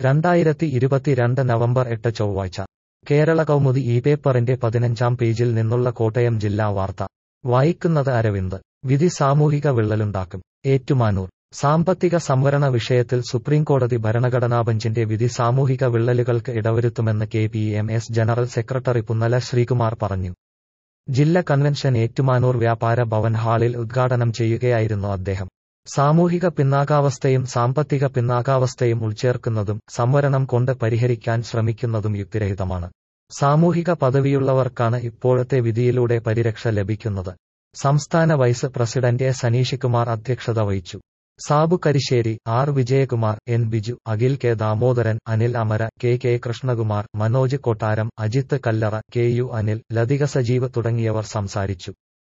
രണ്ടായിരത്തി ഇരുപത്തിരണ്ട് നവംബർ എട്ട് ചൊവ്വാഴ്ച കേരള കൗമുദി ഈ പേപ്പറിന്റെ പതിനഞ്ചാം പേജിൽ നിന്നുള്ള കോട്ടയം ജില്ലാ വാർത്ത വായിക്കുന്നത് അരവിന്ദ് വിധി സാമൂഹിക വിള്ളലുണ്ടാക്കും ഏറ്റുമാനൂർ സാമ്പത്തിക സംവരണ വിഷയത്തിൽ സുപ്രീംകോടതി ഭരണഘടനാ ബെഞ്ചിന്റെ വിധി സാമൂഹിക വിള്ളലുകൾക്ക് ഇടവരുത്തുമെന്ന് K P M S general secretary Punnala Sreekumar പറഞ്ഞു ജില്ലാ കൺവെൻഷൻ ഏറ്റുമാനൂർ വ്യാപാര ഭവൻ ഹാളിൽ ഉദ്ഘാടനം ചെയ്യുകയായിരുന്നു അദ്ദേഹം സാമൂഹിക പിന്നാക്കാവസ്ഥയും സാമ്പത്തിക പിന്നാക്കാവസ്ഥയും ഉൾച്ചേർക്കുന്നതും സംവരണം കൊണ്ട് പരിഹരിക്കാൻ ശ്രമിക്കുന്നതും യുക്തിരഹിതമാണ് സാമൂഹിക പദവിയുള്ളവർക്കാണ് ഇപ്പോഴത്തെ വിധിയിലൂടെ പരിരക്ഷ ലഭിക്കുന്നത് സംസ്ഥാന വൈസ് പ്രസിഡന്റ് എ സനീഷികുമാർ അധ്യക്ഷത വഹിച്ചു Sabu Karisseri R Vijayakumar N Biju Akhil K Damodaran Anil Amara K K Krishnakumar Manoj Kottaram Ajith Kallara K U Anil Lathika Sajeev തുടങ്ങിയവർ സംസാരിച്ചു